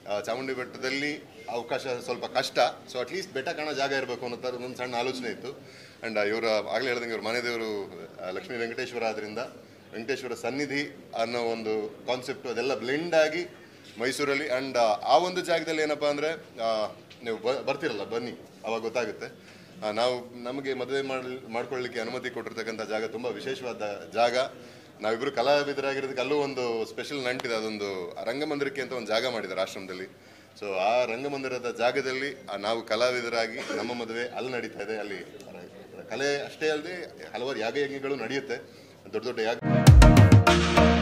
ಆ, ಚಾಮುಂಡಿ ಬೆಟ್ಟದಲ್ಲಿ ಅವಕಾಶ ಸ್ವಲ್ಪ ಕಷ್ಟ ಸೊ ಅಟ್ಲೀಸ್ಟ್ ಬೆಟ್ಟ ಕಾಣೋ ಜಾಗ ಇರಬೇಕು ಅನ್ನೋ ಥರದ ಒಂದು ಸಣ್ಣ ಆಲೋಚನೆ ಇತ್ತು ಆ್ಯಂಡ್ ಇವರ ಆಗಲೇ ಹೇಳ್ದಂಗೆ ಇವ್ರ ಮನೆ ದೇವರು ಆ, ಲಕ್ಷ್ಮೀ ವೆಂಕಟೇಶ್ವರ ಆದ್ದರಿಂದ ವೆಂಕಟೇಶ್ವರ ಸನ್ನಿಧಿ ಅನ್ನೋ ಒಂದು ಕಾನ್ಸೆಪ್ಟು ಅದೆಲ್ಲ ಬ್ಲೆಂಡ್ ಆಗಿ ಮೈಸೂರಲ್ಲಿ ಆ್ಯಂಡ್ ಆ ಒಂದು ಜಾಗದಲ್ಲಿ ಏನಪ್ಪ ಅಂದರೆ ನೀವು ಬ ಬರ್ತಿರಲ್ಲ ಬನ್ನಿ ಅವಾಗ ಗೊತ್ತಾಗುತ್ತೆ ಆ, ನಾವು ನಮಗೆ ಮದುವೆ ಮಾಡಿ ಮಾಡ್ಕೊಳ್ಳಿಕ್ಕೆ ಅನುಮತಿ ಕೊಟ್ಟಿರ್ತಕ್ಕಂಥ ಜಾಗ ತುಂಬ ವಿಶೇಷವಾದ ಜಾಗ ನಾವಿಬ್ಬರು ಕಲಾವಿದರಾಗಿರೋದಕ್ಕೆ ಅಲ್ಲೂ ಒಂದು ಸ್ಪೆಷಲ್ ನಂಟಿದೆ ಅದೊಂದು ರಂಗಮಂದಿರಕ್ಕೆ ಅಂತ ಒಂದು ಜಾಗ ಮಾಡಿದ್ದಾರೆ ಆಶ್ರಮದಲ್ಲಿ ಸೊ ಆ ರಂಗಮಂದಿರದ ಜಾಗದಲ್ಲಿ ಆ ನಾವು ಕಲಾವಿದರಾಗಿ ನಮ್ಮ ಮದುವೆ ಅಲ್ಲಿ ನಡೀತಾ ಇದೆ ಅಲ್ಲಿ ಕಲೆ ಅಷ್ಟೇ ಅಲ್ಲದೆ ಹಲವಾರು ಯಾಗ ಯಜ್ಞಗಳು ನಡೆಯುತ್ತೆ ದೊಡ್ಡ ದೊಡ್ಡ ಯಾಗ